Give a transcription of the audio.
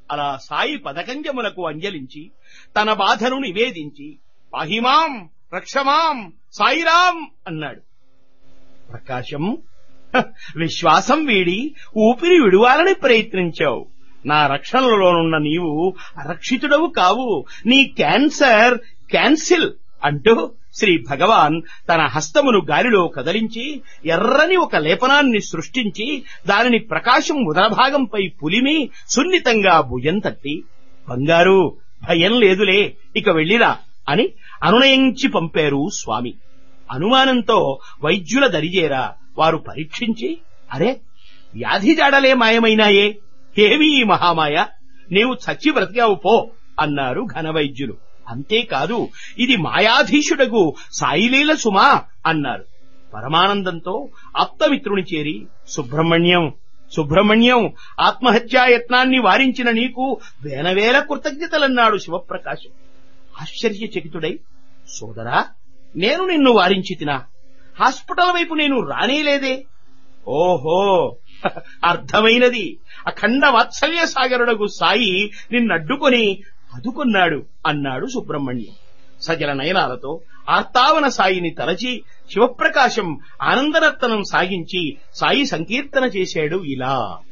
అలా సాయి పదకంజములకు అంజలించి తన బాధను నివేదించి పాహిమాం రక్షమాం సాయిరాం అన్నాడు ప్రకాశం "హ, విశ్వాసం వీడి ఊపిరి విడువాలని ప్రయత్నించావు నా రక్షణలోనున్న నీవు అరక్షితుడవు కావు నీ క్యాన్సర్ క్యాన్సిల్ అంటూ శ్రీ భగవాన్ తన హస్తమును గాలిలో కదలించి ఎర్రని ఒక లేపనాన్ని సృష్టించి దానిని ప్రకాశం ఉదరభాగంపై పులిమి సున్నితంగా భుజం తట్టి బంగారు భయం లేదులే ఇక వెళ్ళిరా అని అనునయించి పంపారు స్వామి అనుమానంతో వైద్యుల దరిజేరా వారు పరీక్షించి అరే వ్యాధి జాడలే మాయమైనాయే ఏమీ ఈ మహామాయ నీవు చచ్చి బ్రతికావు పో అన్నారు ఘనవైద్యులు అంతేకాదు ఇది మాయాధీశుడగు సాయిలీల సుమా అన్నారు పరమానందంతో ఆప్తమిత్రుని చేరి సుబ్రహ్మణ్యం సుబ్రహ్మణ్యం ఆత్మహత్యాయత్నాన్ని వారించిన నీకు వేనవేల కృతజ్ఞతలన్నాడు శివప్రకాశం ఆశ్చర్యచకితుడై సోదరా నేను నిన్ను వారించితినా హాస్పిటల్ వైపు నేను రానేలేదే ఓహో అర్థమైనది అఖండ వాత్సల్య సాగరుడగు సాయి నిన్నడ్డుకొని అదుకున్నాడు అన్నాడు సుబ్రహ్మణ్యం సజల నయనాలతో ఆర్తావన సాయిని తలచి శివప్రకాశం ఆనందనర్తనం సాగించి సాయి సంకీర్తన చేశాడు ఇలా